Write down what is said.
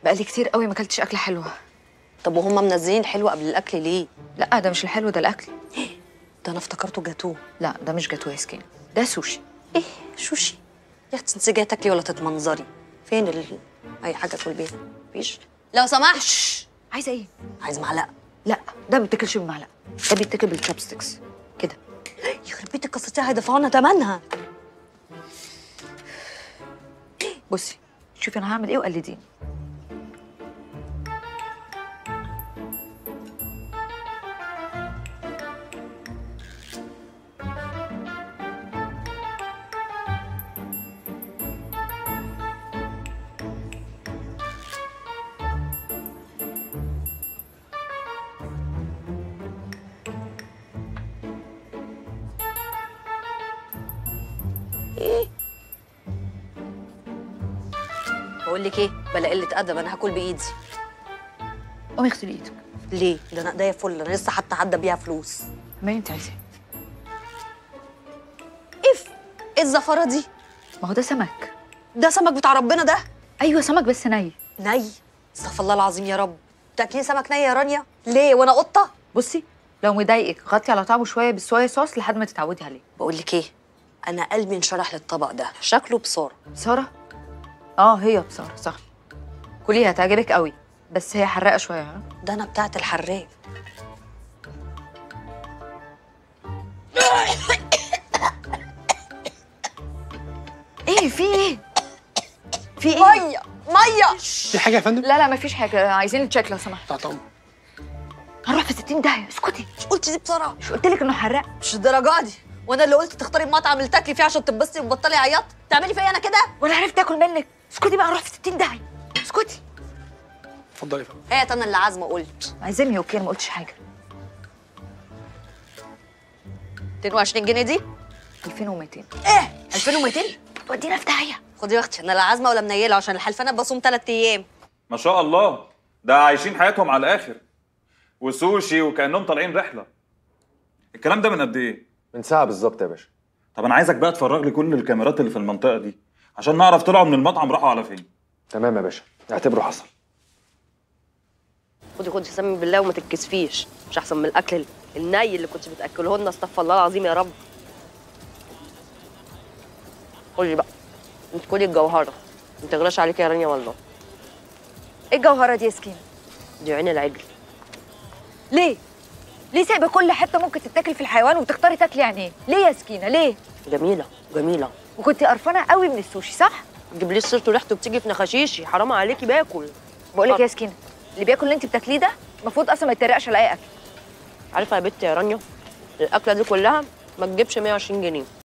بقالي كتير قوي ما اكلتش اكله حلوه طب وهم منزلين حلو قبل الاكل ليه لا ده مش الحلو ده الاكل ده انا افتكرته جاتوه لا ده مش جاتوه يا سكينه ده سوشي ايه شوشي يا اختي انت جايه تاكلي ولا تتمنظري فين ال... اي حاجه في البيت مفيش لو سمحت عايزه ايه عايز معلقه لا ده ما بيتاكلش بالمعلقه ده بيتاكل بالشوبستكس كده يخرب بيتك قصتها هيدفعونا تمنها بصي شوفي انا هعمل ايه وقلديني بقول لك ايه بلا قله ادب انا هاكل بايدي قومي اغسلي ايدك ليه ده انا ايديا فل انا لسه حتى عدى بيها فلوس ما انت عايزاه اف ايه الزفره دي ما هو ده سمك ده سمك بتاع ربنا ده ايوه سمك بس ني ني استغفر الله العظيم يا رب تاكلين سمك ني يا رانيا ليه وانا قطه بصي لو مضايقك غطي على طعمه شويه بالصويا صوص لحد ما تتعودي عليه بقول لك ايه انا قلبي انشرح للطبق ده شكله بصاره ساره اه هي بصاره صح كليها هتعجبك قوي بس هي حراقه شويه ها ده انا بتاعت الحراق ايه في ايه في ايه ميه ميه في حاجه يا فندم لا لا مفيش حاجه عايزين نتشيك لو سمحت تحت امر هنروح في 60 داهيه اسكتي مش قلت دي بسرعه مش قلت لك انه حراق مش الدرجه دي وانا اللي قلت تختاري المطعم اللي تاكلي فيه عشان تنبسطي وتبطلي عياط تعملي فيا انا كده ولا عرفت اكل منك اسكتي بقى نروح في 60 داهيه اسكتي اتفضلي يا فندم هات انا اللي عازمه قلت عايزيني اوكي انا ما قلتش حاجه 22 جنيه دي 2200 ايه 2200 ودينا في داهيه خدي يا اختي انا لا عازمه ولا منيله عشان الحلفانه بصوم ثلاث ايام ما شاء الله ده عايشين حياتهم على الاخر وسوشي وكانهم طالعين رحله الكلام ده من قد ايه من ساعة بالظبط يا باشا طب انا عايزك بقى تفرغ لي كل الكاميرات اللي في المنطقه دي عشان نعرف طلعوا من المطعم راحوا على فين تمام يا باشا اعتبره حصل خدي خدي سمي بالله وما تتكسفيش مش احسن من الاكل الني اللي كنت بتاكله لنا استغفر الله العظيم يا رب خدي بقى انت كلي الجوهره ما تغلاش عليك يا رانيا والله ايه الجوهره دي يا سكينه دي عين العجل ليه ليه سايبه كل حته ممكن تتاكل في الحيوان وتختاري تاكلي عينيه ليه يا سكينه ليه جميله جميله وكنت قرفانه قوي من السوشي صح تجيبليش سيرته ريحته بتيجي في نخاشيشي حرام عليكي باكل بقول لك يا سكينه اللي بياكل اللي انت بتاكليه ده المفروض اصلا ما يتريقش على اي اكل عارفه يا بنتي يا رانيا الاكله دي كلها ما تجيبش 120 جنيه